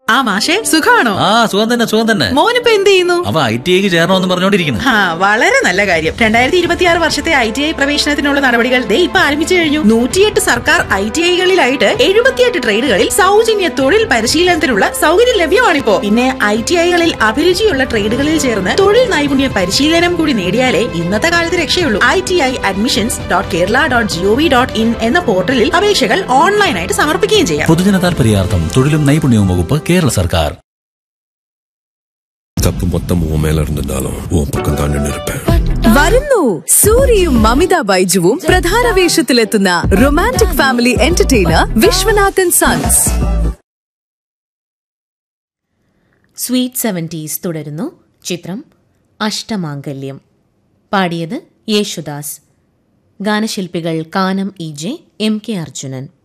ആ മാഷെ സുഖാണോ ആ സുഖം തന്നെ സുഖം തന്നെ മോനിപ്പോ എന്ത് ചെയ്യുന്നു അവ ഐ ടി ഐക്ക് ചേരണമെന്ന് പറഞ്ഞോണ്ടിരിക്കുന്നു ആ വളരെ നല്ല കാര്യം രണ്ടായിരത്തി ഇരുപത്തിയാറ് വർഷത്തെ ഐ ടി ഐ പ്രവേശനത്തിനുള്ള നടപടികൾ ദേ ഇപ്പൊ ആരംഭിച്ചു കഴിഞ്ഞു നൂറ്റിയെട്ട് സർക്കാർ ഐ ടി ഐകളിലായിട്ട് എഴുപത്തിയെട്ട് ട്രേഡുകളിൽ സൗജന്യ തൊഴിൽ പരിശീലനത്തിനുള്ള സൗകര്യം ലഭ്യമാണിപ്പോ പിന്നെ ഐ ടി ഐകളിൽ അഭിരുചിയുള്ള ട്രേഡുകളിൽ ചേർന്ന് തൊഴിൽ നൈപുണ്യ പരിശീലനം കൂടി നേടിയാലേ ഇന്നത്തെ കാലത്ത് രക്ഷയുള്ളൂ I T I admissions dot Kerala dot GOV dot in എന്ന പോർട്ടലിൽ അപേക്ഷകൾ ഓൺലൈനായിട്ട് സമർപ്പിക്കുകയും ചെയ്യാം പൊതുജന താൽപര്യാർത്ഥം തൊഴിലും നൈപുണ്യവും വകുപ്പ് കേരള സർക്കാർ தப்பு மொத்தம் உன் மேல இருந்திருந்தாலும் உன் பக்கம் தான் நின்று இருப்பேன் വരുന്നു സൂര്യയും മമിത ബൈജുവും പ്രധാന വേഷത്തിലെത്തുന്ന romantic family entertainer Viswanathan sons sweet seventies തുടരുന്നു ചിത്രം അഷ്ടമാംഗല്യം പാടിയത് യേശുദാസ് ഗാനശില്പികൾ Kanam E J M K Arjunan